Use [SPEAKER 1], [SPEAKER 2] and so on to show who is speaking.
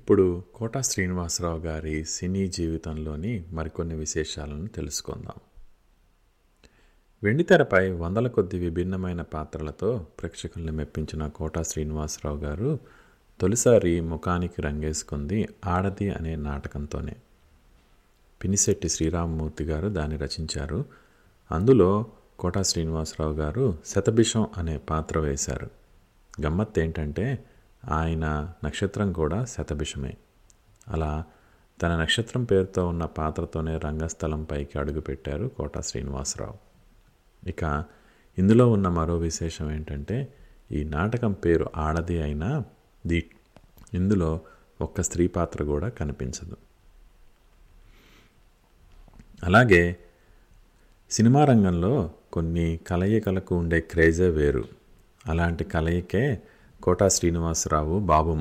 [SPEAKER 1] ఇప్పుడు కోటా శ్రీనివాసరావు గారి సినీ జీవితంలోని మరికొన్ని విశేషాలను తెలుసుకుందాం వెండితెరపై వందల కొద్ది విభిన్నమైన పాత్రలతో ప్రేక్షకుల్ని మెప్పించిన కోటా శ్రీనివాసరావు గారు తొలిసారి ముఖానికి రంగేసుకుంది ఆడది అనే నాటకంతోనే పినిశెట్టి శ్రీరామమూర్తి గారు దాన్ని రచించారు అందులో కోటా శ్రీనివాసరావు గారు శతభిషం అనే పాత్ర వేశారు గమ్మత్ ఏంటంటే ఆయన నక్షత్రం కూడా శతభిషమే అలా తన నక్షత్రం పేరుతో ఉన్న పాత్రతోనే రంగస్థలంపైకి అడుగుపెట్టారు కోటా శ్రీనివాసరావు ఇక ఇందులో ఉన్న మరో విశేషం ఏంటంటే ఈ నాటకం పేరు ఆడది అయినా దీ ఇందులో ఒక్క స్త్రీ పాత్ర కూడా కనిపించదు అలాగే సినిమా రంగంలో కొన్ని కలయికలకు ఉండే క్రేజే వేరు అలాంటి కలయికే కోటా శ్రీనివాసరావు బాబు